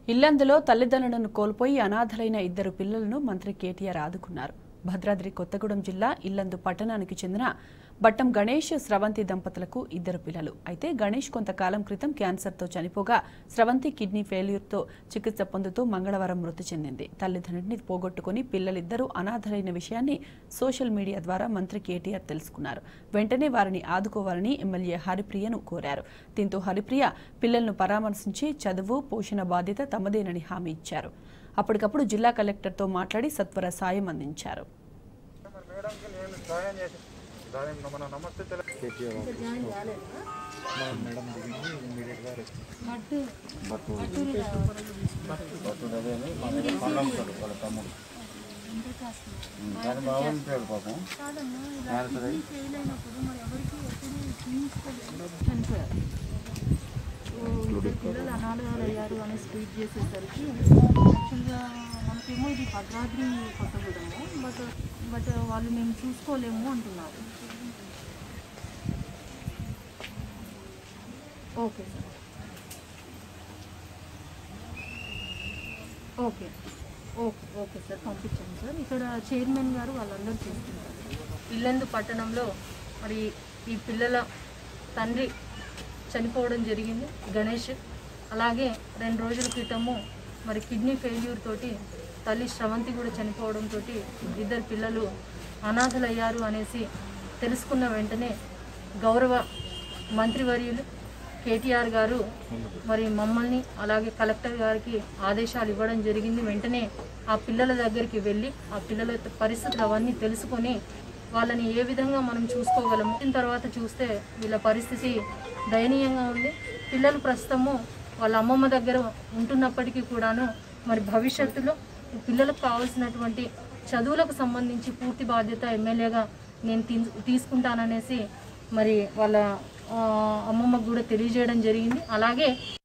ఇల్లందులో తల్లిదండ్రులను కోల్పోయి అనాథలైన ఇద్దరు పిల్లలను మంత్రి కేటీఆర్ ఆదుకున్నారు భద్రాద్రి కొత్తగూడెం జిల్లా ఇల్లందు పట్టణానికి చెందిన బట్టం గణేష్ స్రవంతి దంపతులకు ఇద్దరు పిల్లలు అయితే గణేష్ కొంతకాలం క్రితం క్యాన్సర్తో చనిపోగా స్రవంతి కిడ్నీ ఫెయిల్యూర్తో చికిత్స పొందుతూ మంగళవారం మృతి చెందింది తల్లిదండ్రుని పోగొట్టుకుని పిల్లలిద్దరూ అనాథలైన విషయాన్ని సోషల్ మీడియా ద్వారా మంత్రి కేటీఆర్ తెలుసుకున్నారు వెంటనే వారిని ఆదుకోవాలని ఎమ్మెల్యే హరిప్రియను కోరారు దీంతో హరిప్రియ పిల్లలను పరామర్శించి చదువు పోషణ బాధ్యత తమదేనని హామీ ఇచ్చారు అప్పటికప్పుడు జిల్లా కలెక్టర్తో మాట్లాడి సత్వర సాయం అందించారు మరి మేడంకి నేను సాయం చేసి సాయం మన నమస్తే తెల కానీ బాగుంటాడు పాపం క్యాన్సర్ అయ్యి చనిపోయారు సో ఇద్దరు పిల్లలు అనాథాలు అయ్యారు అని ట్వీట్ చేసేసరికి యాక్చువల్గా మనకేమో ఇది భద్రాద్రి కొత్తగూడెము బట్ బట్ వాళ్ళు మేము చూసుకోలేము అంటున్నారు okay sir okay okay okay sir పంపించాను సార్ ఇక్కడ చైర్మన్ గారు వాళ్ళందరూ చూస్తున్నారు ఇల్లందు పట్టణంలో మరి ఈ పిల్లల తండ్రి చనిపోవడం జరిగింది గణేష్ అలాగే రెండు రోజుల క్రితము మరి కిడ్నీ ఫెయిల్యూర్ తోటి తల్లి శ్రవంతి కూడా చనిపోవడంతో ఇద్దరు పిల్లలు అనాథలయ్యారు అనేసి తెలుసుకున్న వెంటనే గౌరవ మంత్రివర్యులు కేటీఆర్ గారు మరి మమ్మల్ని అలాగే కలెక్టర్ గారికి ఆదేశాలు ఇవ్వడం జరిగింది వెంటనే ఆ పిల్లల దగ్గరికి వెళ్ళి ఆ పిల్లల పరిస్థితులు అవన్నీ తెలుసుకొని వాళ్ళని ఏ విధంగా మనం చూసుకోగలము దీని తర్వాత చూస్తే వీళ్ళ పరిస్థితి దయనీయంగా ఉంది పిల్లలు ప్రస్తుతము వాళ్ళ అమ్మమ్మ దగ్గర ఉంటున్నప్పటికీ కూడాను మరి భవిష్యత్తులో ఈ పిల్లలకు కావాల్సినటువంటి చదువులకు సంబంధించి పూర్తి బాధ్యత ఎమ్మెల్యేగా నేను తీ- తీసుకుంటాననేసి మరి వాళ్ళ ఆ, అమ్మమ్మకు కూడా తెలియజేయడం జరిగింది అలాగే